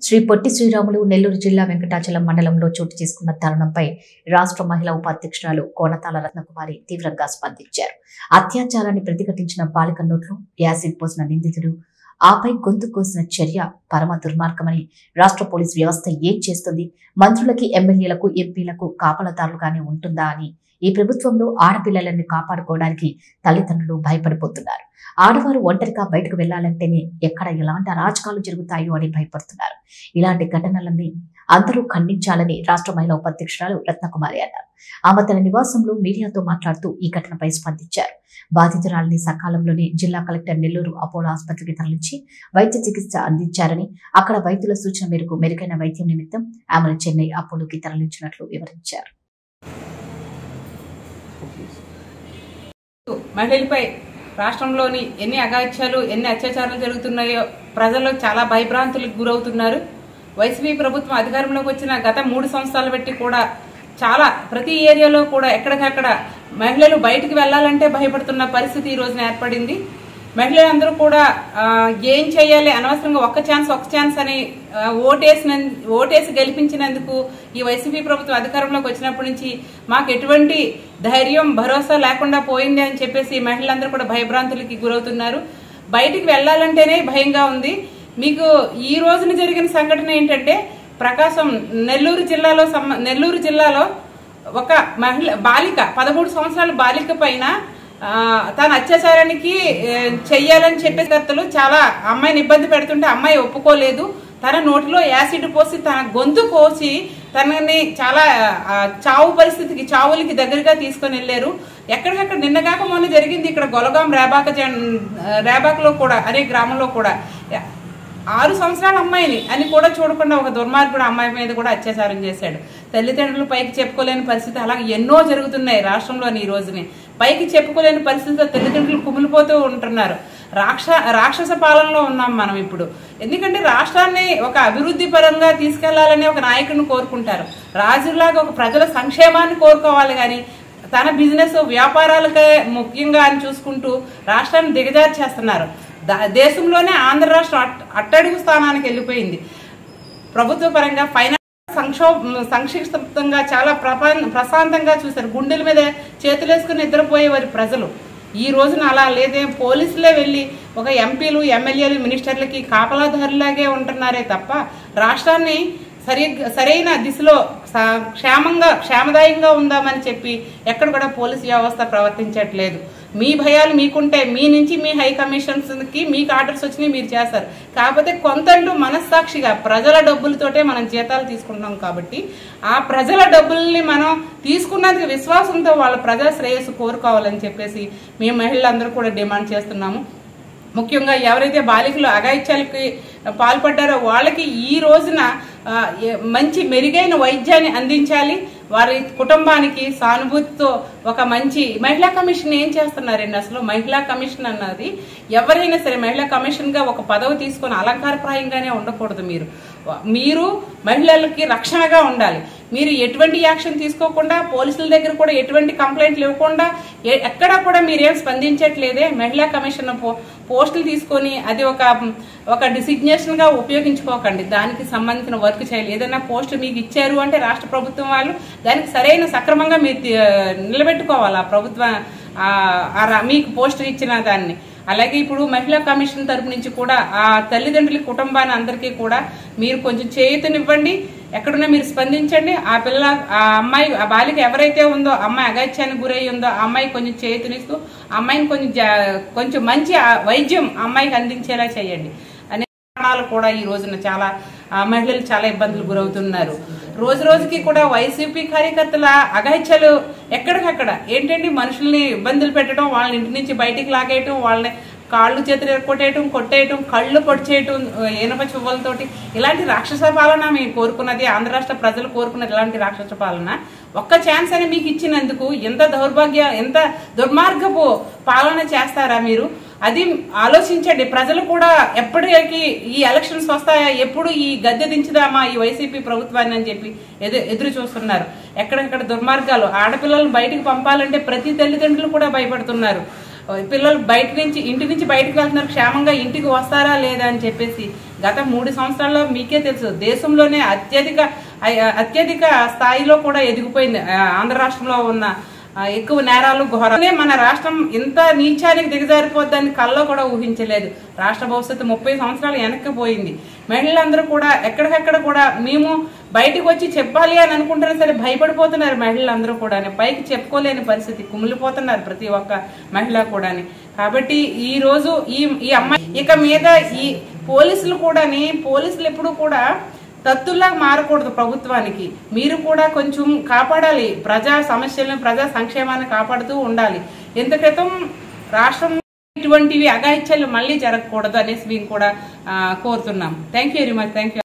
శ్రీ పొట్టి శ్రీరాములు నెల్లూరు జిల్లా వెంకటాచలం మండలంలో చోటు చేసుకున్న దారుణంపై రాష్ట్ర మహిళా ఉపాధ్యక్షురాలు కోనతాల రత్నకుమారి తీవ్రంగా స్పందించారు అత్యాచారాన్ని ప్రతిఘటించిన బాలిక నోట్లో యాసిడ్ పోసిన నిందితుడు ఆపై గొంతు కోసిన చర్య పరమ దుర్మార్గమని రాష్ట్ర పోలీస్ వ్యవస్థ ఏం చేస్తుంది మంత్రులకి ఎమ్మెల్యేలకు ఎంపీలకు కాపలదారులుగానే ఉంటుందా అని ఈ ప్రభుత్వంలో ఆడపిల్లలను కాపాడుకోవడానికి తల్లిదండ్రులు భయపడిపోతున్నారు ఆడవారు ఒంటరిగా బయటకు వెళ్లాలంటేనే ఎక్కడ ఎలాంటి అరాచకాలు జరుగుతాయో అని భయపడుతున్నారు ఇలాంటి ఘటనలన్నీ అందరూ ఖండించాలని రాష్ట్ర మహిళా ఉపాధ్యక్షురాలు రత్నకుమారి అన్నారు ఆమె తన నివాసంలో మీడియాతో మాట్లాడుతూ ఈ ఘటనపై స్పందించారు బాధితురాలిని సకాలంలోనే జిల్లా కలెక్టర్ నెల్లూరు అపోలో ఆసుపత్రికి తరలించి వైద్య చికిత్స అందించారని అక్కడ వైద్యుల సూచన మేరకు మెరుగైన వైద్యం నిమిత్తం ఆమెను చెన్నై అపోలోకి తరలించినట్లు వివరించారు మహిళలపై రాష్ట్రంలోని ఎన్ని అగాత్యాలు ఎన్ని అత్యాచారాలు జరుగుతున్నాయో ప్రజలు చాలా భయభ్రాంతులకు గురవుతున్నారు వైసీపీ ప్రభుత్వం అధికారంలోకి వచ్చిన గత మూడు సంవత్సరాలు బట్టి కూడా చాలా ప్రతి ఏరియాలో కూడా ఎక్కడికక్కడ మహిళలు బయటికి వెళ్లాలంటే భయపడుతున్న పరిస్థితి ఈ రోజున ఏర్పడింది మహిళలందరూ కూడా ఆ, ఏం చేయాలి అనవసరంగా ఒక్క ఛాన్స్ ఒక్క ఛాన్స్ అని ఆ, ఓటేసిన ఓటేసి గెలిపించినందుకు ఈ వైసీపీ ప్రభుత్వం అధికారంలోకి వచ్చినప్పటి నుంచి మాకు ఎటువంటి ధైర్యం భరోసా లేకుండా పోయింది అని చెప్పేసి మహిళలందరూ కూడా భయభ్రాంతులకి గురవుతున్నారు బయటికి వెళ్లాలంటేనే భయంగా ఉంది మీకు ఈ రోజున జరిగిన సంఘటన ఏంటంటే ప్రకాశం నెల్లూరు జిల్లాలో సంబ- నెల్లూరు జిల్లాలో ఒక మహిళ బాలిక పదమూడు సంవత్సరాల బాలిక పైన ఆ, తన అత్యాచారానికి ఏ, చెయ్యాలని చెప్పే కర్తలు చాలా అమ్మాయిని ఇబ్బంది పెడుతుంటే అమ్మాయి ఒప్పుకోలేదు తన నోటిలో యాసిడ్ పోసి తన గొంతు కోసి తనని చాలా ఆ, చావు పరిస్థితికి చావులకి దగ్గరగా తీసుకొని వెళ్ళారు ఎక్కడికక్కడ నిన్నగాక మొన్న జరిగింది ఇక్కడ గొలగాం రేబాక జన్ రేబాకలో కూడా అనే గ్రామంలో కూడా ఆరు సంవత్సరాల అమ్మాయిని అని కూడా చూడకుండా ఒక దుర్మార్గుడు అమ్మాయి మీద కూడా అత్యాచారం చేశాడు తల్లిదండ్రులు పైకి చెప్పుకోలేని పరిస్థితి అలాగే ఎన్నో జరుగుతున్నాయి రాష్ట్రంలోని ఈ రోజుని పైకి చెప్పుకోలేని పరిస్థితిలో తల్లిదండ్రులు కుమిలిపోతూ ఉంటున్నారు రాక్ష రాక్షస పాలనలో ఉన్నాం మనం ఇప్పుడు ఎందుకంటే రాష్ట్రాన్ని ఒక అభివృద్ధి పరంగా తీసుకెళ్లాలని ఒక నాయకుడిని కోరుకుంటారు రాజులాగా ఒక ప్రజల సంక్షేమాన్ని కోరుకోవాలి కానీ తన బిజినెస్ వ్యాపారాలకే ముఖ్యంగా అని చూసుకుంటూ రాష్ట్రాన్ని దిగజార్చేస్తున్నారు దా- దేశంలోనే ఆంధ్ర రాష్ట్రం అట్- అట్టడుగు స్థానానికి వెళ్ళిపోయింది ప్రభుత్వ పరంగా ఫైనాన్స్ సంక్షో సంక్షిప్తంగా చాలా ప్రపా- ప్రశాంతంగా చూశారు గుండెల మీద చేతులేసుకుని నిద్రపోయేవారు ప్రజలు ఈ రోజున అలా లేదే పోలీసులే వెళ్ళి ఒక ఎంపీలు ఎమ్మెల్యేలు మినిస్టర్లకి కాపలాదారులాగే ఉంటున్నారే తప్ప రాష్ట్రాన్ని సరి సరైన దిశలో స- క్షేమంగా క్షేమదాయంగా ఉందామని చెప్పి ఎక్కడ కూడా పోలీస్ వ్యవస్థ ప్రవర్తించట్లేదు మీ భయాలు మీకుంటే మీ నుంచి మీ హై కమిషన్స్కి మీకు ఆర్డర్స్ వచ్చినాయి మీరు చేస్తారు కాకపోతే కొంతంటూ మనస్సాక్షిగా ప్రజల డబ్బులతోటే మనం జీతాలు తీసుకుంటున్నాం కాబట్టి ఆ ప్రజల డబ్బుల్ని మనం తీసుకున్నందుకు విశ్వాసంతో వాళ్ళ ప్రజా శ్రేయస్సు కోరుకోవాలని చెప్పేసి మేము మహిళలందరూ కూడా డిమాండ్ చేస్తున్నాము ముఖ్యంగా ఎవరైతే బాలికలు అఘాయిత్యాలకి పాల్పడ్డారో వాళ్ళకి ఈ రోజున ఆ, ఏ- మంచి మెరుగైన వైద్యాన్ని అందించాలి వారి కుటుంబానికి సానుభూతితో ఒక మంచి మహిళా కమిషన్ ఏం చేస్తున్నారండి అసలు మహిళా కమిషన్ అన్నది ఎవరైనా సరే మహిళా కమిషన్ గా ఒక పదవి తీసుకొని అలంకారప్రాయంగానే ఉండకూడదు మీరు మీరు మహిళలకి రక్షణగా ఉండాలి మీరు ఎటువంటి యాక్షన్ తీసుకోకుండా పోలీసుల దగ్గర కూడా ఎటువంటి కంప్లైంట్లు ఇవ్వకుండా ఎ- ఎక్కడా కూడా మీరేం స్పందించట్లేదే మహిళా కమిషన్ పో- పోస్టులు తీసుకొని అది ఒక ఒక డిసిగ్నేషన్ గా ఉపయోగించుకోకండి దానికి సంబంధించిన వర్క్ చేయాలి ఏదైనా పోస్ట్ మీకు ఇచ్చారు అంటే రాష్ట్ర ప్రభుత్వం వాళ్ళు దానికి సరైన సక్రమంగా మీరు తి- నిలబెట్టుకోవాలి ఆ ప్రభుత్వ ఆ- ఆ రా- మీకు పోస్ట్ ఇచ్చిన దాన్ని అలాగే ఇప్పుడు మహిళా కమిషన్ తరపు నుంచి కూడా ఆ తల్లిదండ్రుల కుటుంబాన్ని అందరికీ కూడా మీరు కొంచెం చేయూతనివ్వండి ఎక్కడున్నా మీరు స్పందించండి ఆ పిల్ల ఆ అమ్మాయి ఆ బాలిక ఎవరైతే ఉందో ఆ అమ్మాయి అగాత్యానికి గురై ఉందో ఆ అమ్మాయి కొంచెం చేయూతనిస్తూ ఆ అమ్మాయిని కొంచెం జా- కొంచెం మంచి ఆ వైద్యం ఆ అమ్మాయికి అందించేలా చేయండి అనే కారణాలు కూడా ఈ రోజున చాలా ఆ, మహిళలు చాలా ఇబ్బందులు గురవుతున్నారు రోజు రోజుకి కూడా వైసీపీ కార్యకర్తల అఘాయిత్యాలు ఎక్కడికక్కడ ఏంటంటే మనుషుల్ని ఇబ్బందులు పెట్టడం వాళ్ళని ఇంటి నుంచి బయటికి లాగేయటం వాళ్ళని కాళ్ళు చేతులు కొట్టేయటం కొట్టేయటం కళ్ళు పొడిచేయటం ఆ, ఇనప చువ్వలతోటి ఇలాంటి రాక్షస పాలన మేము కోరుకున్నది ఆంధ్ర రాష్ట్ర ప్రజలు కోరుకున్నది ఇలాంటి రాక్షస పాలన ఒక్క ఛాన్స్ అని మీకు ఇచ్చినందుకు ఎంత దౌర్భాగ్య ఎంత దుర్మార్గపు పాలన చేస్తారా మీరు అది ఆలోచించండి ప్రజలు కూడా ఎప్పటికీ ఈ ఎలక్షన్స్ వస్తాయా ఎప్పుడు ఈ గద్దె దించుదామా ఈ వైసీపీ ప్రభుత్వాన్ని అని చెప్పి ఎదు- ఎదురు చూస్తున్నారు ఎక్కడెక్కడ దుర్మార్గాలు ఆడపిల్లలు బయటికి పంపాలంటే ప్రతి తల్లిదండ్రులు కూడా భయపడుతున్నారు పిల్లలు బయట నుంచి ఇంటి నుంచి బయటకు వెళ్తున్నారు క్షేమంగా ఇంటికి వస్తారా లేదా అని చెప్పేసి గత మూడు సంవత్సరాల్లో మీకే తెలుసు దేశంలోనే అత్యధిక అ- అత్యధిక స్థాయిలో కూడా ఎదిగిపోయింది ఆ, ఆంధ్ర రాష్ట్రంలో ఉన్న ఆ, ఎక్కువ నేరాలు ఘోరనే మన రాష్ట్రం ఇంత నీచానికి దిగజారిపోద్దని కల్లో కూడా ఊహించలేదు రాష్ట్ర భవిష్యత్తు ముప్పై సంవత్సరాలు వెనక్కి పోయింది మహిళలందరూ కూడా ఎక్కడికెక్కడ కూడా మేము బయటకు వచ్చి చెప్పాలి అని అనుకుంటున్నా సరే భయపడిపోతున్నారు మహిళలందరూ కూడా పైకి చెప్పుకోలేని పరిస్థితి కుమిలిపోతున్నారు ప్రతి ఒక్క మహిళ కూడాని కాబట్టి ఈ రోజు ఈ ఈ అమ్మాయి ఇక మీద ఈ పోలీసులు కూడాని పోలీసులు ఎప్పుడు కూడా తత్తుల్లా మారకూడదు ప్రభుత్వానికి మీరు కూడా కొంచెం కాపాడాలి ప్రజా సమస్యలను ప్రజా సంక్షేమాన్ని కాపాడుతూ ఉండాలి ఇంత క్రితం రాష్ట్రం ఇటువంటివి అగాయిత్యాలు మళ్ళీ జరగకూడదు అనేసి మేము కూడా ఆ, కోరుతున్నాం thank you very much thank you